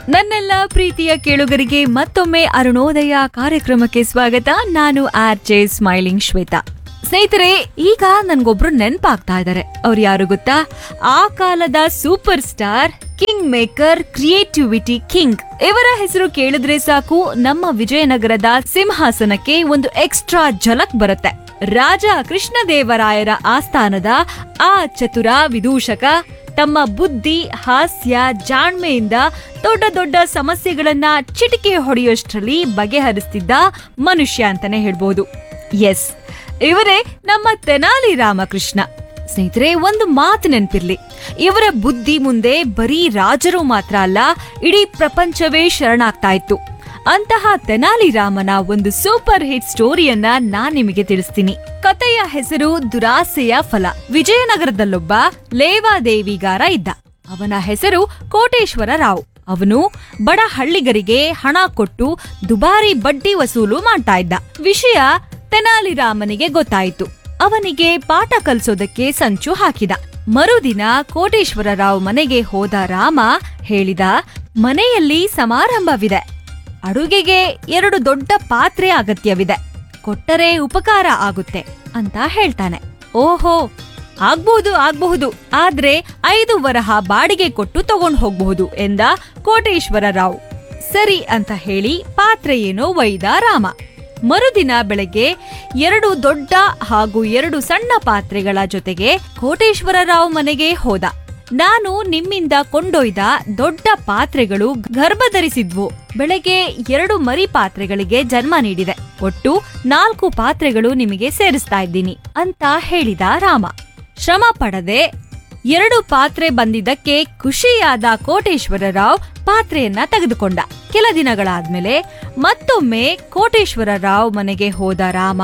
ನನ್ನೆಲ್ಲ ಪ್ರೀತಿಯ ಕೇಳುಗರಿಗೆ ಮತ್ತೊಮ್ಮೆ ಅರುಣೋದಯ ಕಾರ್ಯಕ್ರಮಕ್ಕೆ ಸ್ವಾಗತ ನಾನು ಆರ್ ಜೆ ಸ್ಮೈಲಿಂಗ್ ಶ್ವೇತಾ ಸ್ನೇಹಿತರೆ ಈಗ ನನ್ಗೊಬ್ರು ನೆನ್ಪಾಗ್ತಾ ಇದ್ದಾರೆ ಅವ್ರು ಯಾರು ಗೊತ್ತಾ ಆ ಕಾಲದ superstar kingmaker creativity king ಇವರ ಹೆಸರು ಕೇಳಿದ್ರೆ ಸಾಕು ನಮ್ಮ ವಿಜಯನಗರದ ಸಿಂಹಾಸನಕ್ಕೆ ಒಂದು ಎಕ್ಸ್ಟ್ರಾ ಝಲಕ್ ಬರುತ್ತೆ ರಾಜ ಕೃಷ್ಣದೇವರಾಯರ ಆಸ್ಥಾನದ ಆ ಚತುರ ವಿದೂಷಕ ತಮ್ಮ ಬುದ್ಧಿ ಹಾಸ್ಯ ಜಾಣ್ಮೆಯಿಂದ ದೊಡ್ಡ ದೊಡ್ಡ ಸಮಸ್ಯೆಗಳನ್ನ ಚಿಟಿಕೆ ಹೊಡೆಯೋಷ್ಟ್ರಲ್ಲಿ ಬಗೆಹರಿಸ್ತಿದ್ದ ಮನುಷ್ಯ ಅಂತಾನೆ ಹೇಳ್ಬೋದು ಎಸ್ ಇವರೇ ನಮ್ಮ ತೆನಾಲಿ ರಾಮಕೃಷ್ಣ ಸ್ನೇಹಿತರೆ ಒಂದು ಮಾತು ನೆನ್ಪಿರ್ಲಿ ಇವರ ಬುದ್ಧಿ ಮುಂದೆ ಬರೀ ರಾಜರು ಮಾತ್ರ ಅಲ್ಲ ಇಡೀ ಪ್ರಪಂಚವೇ ಶರಣಾಗ್ತಾ ಇತ್ತು ಅಂತಹ ತೆನಾಲಿ ರಾಮನ ಒಂದು ಸೂಪರ್ ಹಿಟ್ ಸ್ಟೋರಿಯನ್ನ ನಾನ್ ನಿಮಗೆ ತಿಳಿಸ್ತೀನಿ ಕಥೆಯ ಹೆಸರು ದುರಾಸೆಯ ಫಲ ವಿಜಯನಗರದಲ್ಲೊಬ್ಬ ಲೇವಾದೇವಿಗಾರ ಇದ್ದ ಅವನ ಹೆಸರು ಕೋಟೇಶ್ವರ ರಾವ್ ಅವನು ಬಡ ಹಳ್ಳಿಗರಿಗೆ ಹಣ ಕೊಟ್ಟು ದುಬಾರಿ ಬಡ್ಡಿ ವಸೂಲು ಮಾಡ್ತಾ ಇದ್ದ ವಿಷಯ ತೆನಾಲಿ ರಾಮನಿಗೆ ಗೊತ್ತಾಯಿತು ಅವನಿಗೆ ಪಾಠ ಕಲಿಸೋದಕ್ಕೆ ಸಂಚು ಹಾಕಿದ ಮರುದಿನ ಕೋಟೇಶ್ವರ ರಾವ್ ಮನೆಗೆ ಹೋದ ರಾಮ ಹೇಳಿದ ಮನೆಯಲ್ಲಿ ಸಮಾರಂಭವಿದೆ ಅಡುಗೆಗೆ ಎರಡು ದೊಡ್ಡ ಪಾತ್ರೆ ಅಗತ್ಯವಿದೆ ಕೊಟ್ಟರೆ ಉಪಕಾರ ಆಗುತ್ತೆ ಅಂತ ಹೇಳ್ತಾನೆ ಓಹೋ ಆಗ್ಬಹುದು ಆಗ್ಬಹುದು ಆದ್ರೆ ಐದು ವರಹ ಬಾಡಿಗೆ ಕೊಟ್ಟು ತಗೊಂಡ್ ಹೋಗ್ಬಹುದು ಎಂದ ಕೋಟೇಶ್ವರ ರಾವ್ ಸರಿ ಅಂತ ಹೇಳಿ ಪಾತ್ರೆಯೇನೋ ಒಯ್ದ ರಾಮ ಮರುದಿನ ಬೆಳಗ್ಗೆ ಎರಡು ದೊಡ್ಡ ಹಾಗೂ ಎರಡು ಸಣ್ಣ ಪಾತ್ರೆಗಳ ಜೊತೆಗೆ ಕೋಟೇಶ್ವರ ರಾವ್ ಮನೆಗೆ ಹೋದ ನಾನು ನಿಮ್ಮಿಂದ ಕೊಂಡೊಯ್ದ ದೊಡ್ಡ ಪಾತ್ರೆಗಳು ಗರ್ಭಧರಿಸಿದ್ವು ಬೆಳಗ್ಗೆ ಎರಡು ಮರಿ ಪಾತ್ರೆಗಳಿಗೆ ಜನ್ಮ ನೀಡಿದೆ ಒಟ್ಟು ನಾಲ್ಕು ಪಾತ್ರೆಗಳು ನಿಮಗೆ ಸೇರಿಸ್ತಾ ಇದ್ದೀನಿ ಅಂತ ಹೇಳಿದ ರಾಮ ಶ್ರಮ ಪಡದೆ ಎರಡು ಪಾತ್ರೆ ಬಂದಿದ್ದಕ್ಕೆ ಖುಷಿಯಾದ ಕೋಟೇಶ್ವರ ರಾವ್ ಪಾತ್ರೆಯನ್ನ ತೆಗೆದುಕೊಂಡ ಕೆಲ ದಿನಗಳಾದ್ಮೇಲೆ ಮತ್ತೊಮ್ಮೆ ಕೋಟೇಶ್ವರ ರಾವ್ ಮನೆಗೆ ಹೋದ ರಾಮ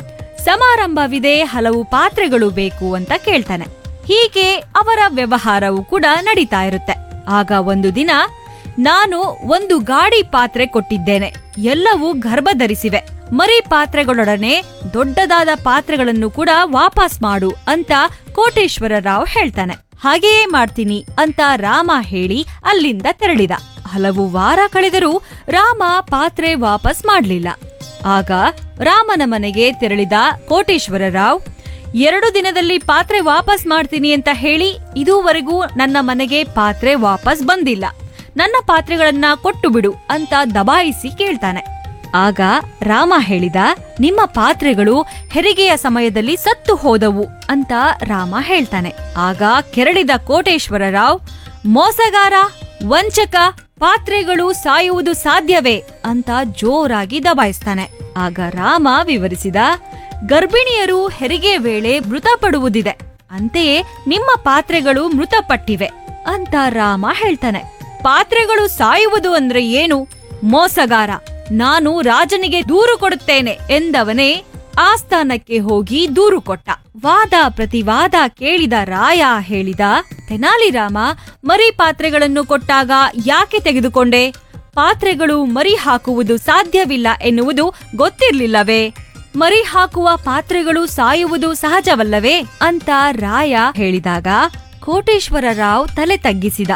ಸಮಾರಂಭವಿದೆ ಹಲವು ಪಾತ್ರೆಗಳು ಬೇಕು ಅಂತ ಕೇಳ್ತಾನೆ ಹೀಗೆ ಅವರ ವ್ಯವಹಾರವು ಕೂಡ ನಡೀತಾ ಇರುತ್ತೆ ಆಗ ಒಂದು ದಿನ ನಾನು ಒಂದು ಗಾಡಿ ಪಾತ್ರೆ ಕೊಟ್ಟಿದ್ದೇನೆ ಎಲ್ಲವೂ ಗರ್ಭಧರಿಸಿವೆ ಮರಿ ಪಾತ್ರೆಗಳೊಡನೆ ದೊಡ್ಡದಾದ ಪಾತ್ರೆಗಳನ್ನು ಕೂಡ ವಾಪಸ್ ಮಾಡು ಅಂತ ಕೋಟೇಶ್ವರ ರಾವ್ ಹೇಳ್ತಾನೆ ಹಾಗೆಯೇ ಮಾಡ್ತೀನಿ ಅಂತ ರಾಮ ಹೇಳಿ ಅಲ್ಲಿಂದ ತೆರಳಿದ ಹಲವು ವಾರ ಕಳೆದರೂ ರಾಮ ಪಾತ್ರೆ ವಾಪಸ್ ಮಾಡ್ಲಿಲ್ಲ ಆಗ ರಾಮನ ಮನೆಗೆ ತೆರಳಿದ ಕೋಟೇಶ್ವರ ರಾವ್ ಎರಡು ದಿನದಲ್ಲಿ ಪಾತ್ರೆ ವಾಪಸ್ ಮಾಡ್ತೀನಿ ಅಂತ ಹೇಳಿ ಇದುವರೆಗೂ ನನ್ನ ಮನೆಗೆ ಪಾತ್ರೆ ವಾಪಸ್ ಬಂದಿಲ್ಲ ನನ್ನ ಪಾತ್ರೆಗಳನ್ನ ಕೊಟ್ಟು ಬಿಡು ಅಂತ ದಬಾಯಿಸಿ ಕೇಳ್ತಾನೆ ಆಗ ರಾಮ ಹೇಳಿದ ನಿಮ್ಮ ಪಾತ್ರೆಗಳು ಹೆರಿಗೆಯ ಸಮಯದಲ್ಲಿ ಸತ್ತು ಹೋದವು ಅಂತ ರಾಮ ಹೇಳ್ತಾನೆ ಆಗ ಕೆರಳಿದ ಕೋಟೇಶ್ವರ ರಾವ್ ಮೋಸಗಾರ ವಂಚಕ ಪಾತ್ರೆಗಳು ಸಾಯುವುದು ಸಾಧ್ಯವೇ ಅಂತ ಜೋರಾಗಿ ದಬಾಯಿಸ್ತಾನೆ ಆಗ ರಾಮ ವಿವರಿಸಿದ ಗರ್ಭಿಣಿಯರು ಹೆರಿಗೆ ವೇಳೆ ಮೃತಪಡುವುದಿದೆ ಅಂತೆಯೇ ನಿಮ್ಮ ಪಾತ್ರೆಗಳು ಮೃತಪಟ್ಟಿವೆ ಅಂತ ರಾಮ ಹೇಳ್ತಾನೆ ಪಾತ್ರೆಗಳು ಸಾಯುವುದು ಅಂದ್ರೆ ಏನು ಮೋಸಗಾರ ನಾನು ರಾಜನಿಗೆ ದೂರು ಕೊಡುತ್ತೇನೆ ಎಂದವನೇ ಆಸ್ಥಾನಕ್ಕೆ ಹೋಗಿ ದೂರು ಕೊಟ್ಟ ವಾದ ಪ್ರತಿವಾದ ಕೇಳಿದ ರಾಯ ಹೇಳಿದ ತೆನಾಲಿರಾಮ ಮರಿ ಪಾತ್ರೆಗಳನ್ನು ಕೊಟ್ಟಾಗ ಯಾಕೆ ತೆಗೆದುಕೊಂಡೆ ಪಾತ್ರೆಗಳು ಮರಿ ಹಾಕುವುದು ಸಾಧ್ಯವಿಲ್ಲ ಎನ್ನುವುದು ಗೊತ್ತಿರ್ಲಿಲ್ಲವೇ ಮರಿ ಹಾಕುವ ಪಾತ್ರೆಗಳು ಸಾಯುವುದು ಸಹಜವಲ್ಲವೇ ಅಂತ ರಾಯ ಹೇಳಿದಾಗ ಕೋಟೇಶ್ವರ ರಾವ್ ತಲೆ ತಗ್ಗಿಸಿದ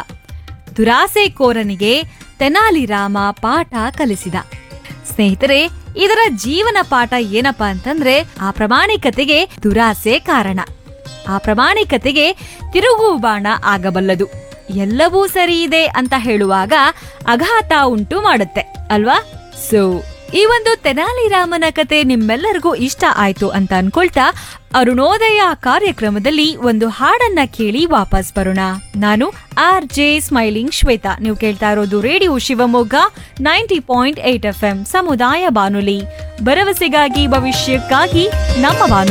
ದುರಾಸೆಕೋರನಿಗೆ ತೆನಾಲಿರಾಮ ಪಾಠ ಕಲಿಸಿದ ಸ್ನೇಹಿತರೆ ಇದರ ಜೀವನ ಪಾಠ ಏನಪ್ಪಾ ಅಂತಂದ್ರೆ ಆ ಪ್ರಾಮಾಣಿಕತೆಗೆ ದುರಾಸೆ ಕಾರಣ ಆ ಪ್ರಾಮಾಣಿಕತೆಗೆ ತಿರುಗು ಬಾಣ ಆಗಬಲ್ಲದು ಎಲ್ಲವೂ ಸರಿ ಇದೆ ಅಂತ ಹೇಳುವಾಗ ಅಘಾತ ಉಂಟು ಮಾಡುತ್ತೆ ಅಲ್ವಾ ಸೊ ಈ ಒಂದು ತೆನಾಲಿರಾಮನ ಕತೆ ನಿಮ್ಮೆಲ್ಲರಿಗೂ ಇಷ್ಟ ಆಯ್ತು ಅಂತ ಅನ್ಕೊಳ್ತಾ ಅರುಣೋದಯ ಕಾರ್ಯಕ್ರಮದಲ್ಲಿ ಒಂದು ಹಾಡನ್ನ ಕೇಳಿ ವಾಪಸ್ ಬರೋಣ ನಾನು ಆರ್ ಜೆ ಸ್ಮೈಲಿಂಗ್ ಶ್ವೇತಾ ನೀವು ಕೇಳ್ತಾ ಇರೋದು radio Shivamogga ninety point eight F M ಸಮುದಾಯ ಬಾನುಲಿ ಭರವಸೆಗಾಗಿ ಭವಿಷ್ಯಕ್ಕಾಗಿ ನಮ್ಮ ಬಾನು